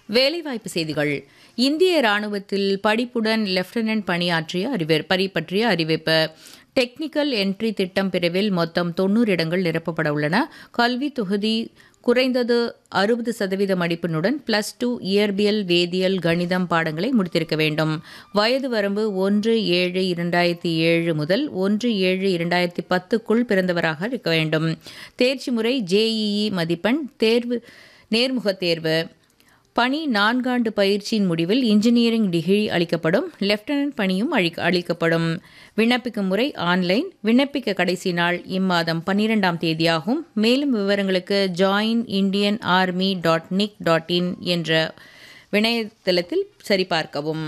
வேலைவாய்ப்பு செய்திகள் இந்திய ராணுவத்தில் படிப்புடன் லெப்டினன்ட் பணியாற்றிய அறிவி பணி பற்றிய அறிவிப்பு டெக்னிக்கல் என்ட்ரி திட்டம் பிரிவில் மொத்தம் தொண்ணூறு இடங்கள் நிரப்பப்பட உள்ளன கல்வி தொகுதி குறைந்தது அறுபது சதவீத மதிப்பெண்ணுடன் பிளஸ் டூ இயற்பியல் வேதியியல் கணிதம் பாடங்களை முடித்திருக்க வேண்டும் வயது வரம்பு ஒன்று ஏழு இரண்டாயிரத்தி ஏழு முதல் ஒன்று ஏழு இரண்டாயிரத்தி பத்துக்குள் பிறந்தவராக இருக்க வேண்டும் தேர்ச்சி முறை ஜேஇஇ மதிப்பெண் தேர்வு நேர்முகத் தேர்வு பணி நான்காண்டு பயிற்சியின் முடிவில் இன்ஜினியரிங் டிகிரி அளிக்கப்படும் லெப்டினன்ட் பணியும் அளிக்க அளிக்கப்படும் விண்ணப்பிக்கும் முறை ஆன்லைன் விண்ணப்பிக்க கடைசி நாள் இம்மாதம் பன்னிரெண்டாம் தேதியாகும் மேலும் விவரங்களுக்கு join Indian army dot nic dot in என்ற இணையதளத்தில் சரிபார்க்கவும்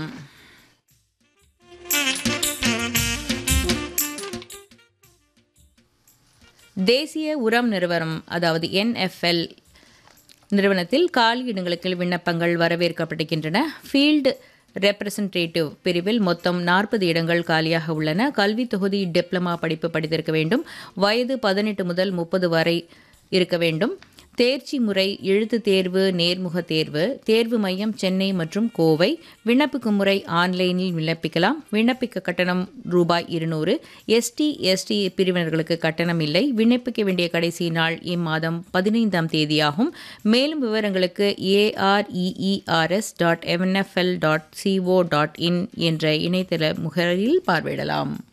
தேசிய உரம் நிறுவனம் அதாவது என்எஃப்எல் நிறுவனத்தில் காலியிடங்களுக்கு விண்ணப்பங்கள் வரவேற்கப்படுகின்றன ஃபீல்டு ரெப்ரசன்டேட்டிவ் பிரிவில் மொத்தம் நாற்பது இடங்கள் காலியாக உள்ளன கல்வி தொகுதி டிப்ளமா படிப்பு படித்திருக்க வேண்டும் வயது பதினெட்டு முதல் முப்பது வரை இருக்க வேண்டும் தேர்ச்சி முறை எழுத்து தேர்வு நேர்முக தேர்வு தேர்வு மையம் சென்னை மற்றும் கோவை விண்ணப்பிக்கும் முறை ஆன்லைனில் விண்ணப்பிக்கலாம் விண்ணப்பிக்க கட்டணம் ரூபாய் இருநூறு எஸ்டி எஸ்டி பிரிவினர்களுக்கு கட்டணம் இல்லை விண்ணப்பிக்க வேண்டிய கடைசி நாள் இம்மாதம் பதினைந்தாம் தேதியாகும் மேலும் விவரங்களுக்கு A R E E R S dot M N F L dot C O dot in என்ற இணையதள முகவரியில் பார்வையிடலாம்